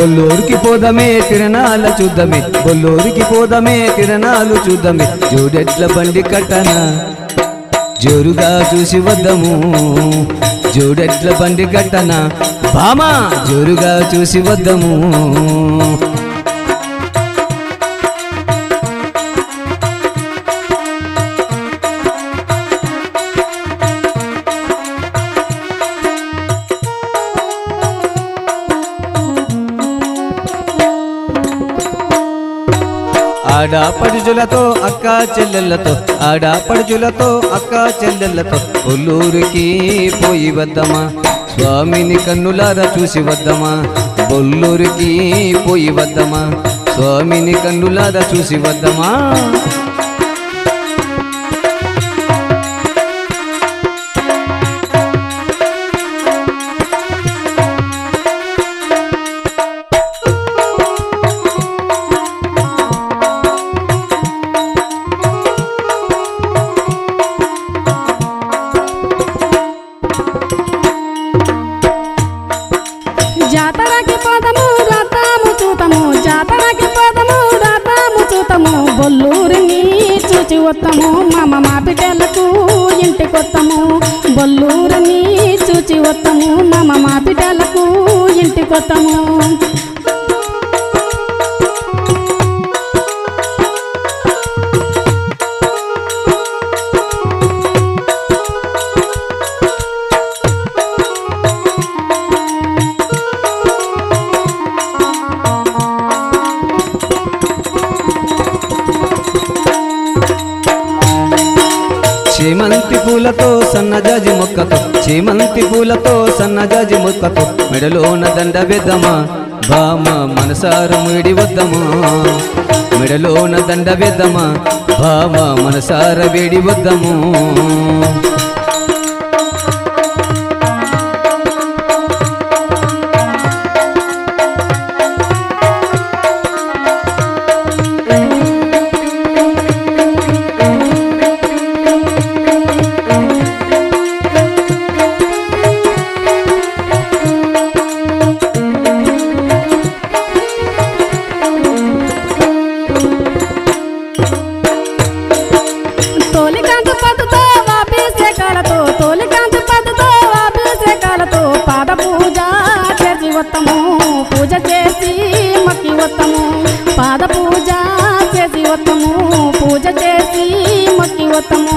బొల్లూరికి పోదమే తిరణాల చూద్దామే బొల్లూరికి పోదమే తిరణాలు చూద్దామే జోడెట్ల బండి కట్టనా జోరుగా చూసి వద్దము జోడెట్ల బండి కట్టనా బామా జోరుగా చూసి వద్దము ఆడపడుచులతో అక్క చెల్లెళ్ళతో ఆడపడుచులతో అక్క చెల్లెళ్ళతో బొల్లూరికి పోయి వద్దమా స్వామిని కన్నులారా చూసి వద్దమా బొల్లూరికి పోయి వద్దమా స్వామిని కన్నులారా చూసి వద్దమా జాతరకి పోదము రథము చూతము జాతరకి పోదము రథము చూతము బొల్లూరిని చూచి వత్తము మామ మా బిడ్డలకు ఇంటికొత్తము బొల్లూరిని చూచి వత్తము మామ మా బిడ్డలకు ఇంటికొత్తము చేమంతి పూలతో సన్నజాజి మొక్కతో చేమంతి పూలతో సన్నజాజి మొక్కతో మెడలోన దండ వేద్దామా బామ మనసారు వేడి వద్దమా మెడలోన దండ వేద్దామా బామ మనసార వేడి వద్దము తోలికాంతి పద్ధతో అభిషేకాలతో తోలికాంతి పద్ధతో అభిషేకాలతో పాద పూజ చేసి వత్తము పూజ చేసి మక్కి వత్తము పాద పూజ చేసి వత్తము పూజ చేసి మక్కి వత్తము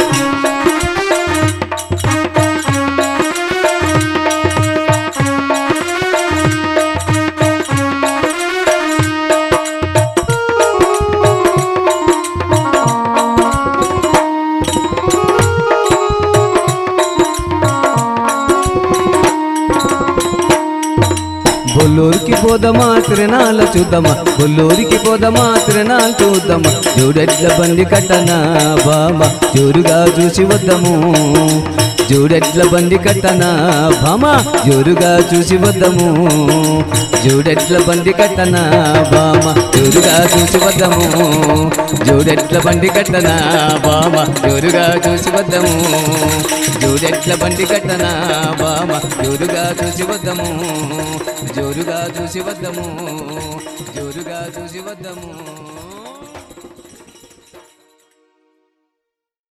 బొల్లూరికి పోదమా తిరణాల చూద్దామా బొల్లూరికి పోదమా తిరణాలు చూద్దామా జోడెట్ల బండి కట్టనా బామ జోరుగా చూసి వద్దము జోడెట్ల బండి కట్టనా బామ జోరుగా చూసి వద్దము జోడెట్ల బండి కట్టనా బామ జోరుగా చూసి వద్దము జోడెట్ల బండి కట్టనా బామ జోరుగా చూసి వద్దము జోడెట్ల బండి కట్టనా బామ జోరుగా చూసి వద్దము జోరుగా చూసి వద్దము జోరుగా చూసి వద్దము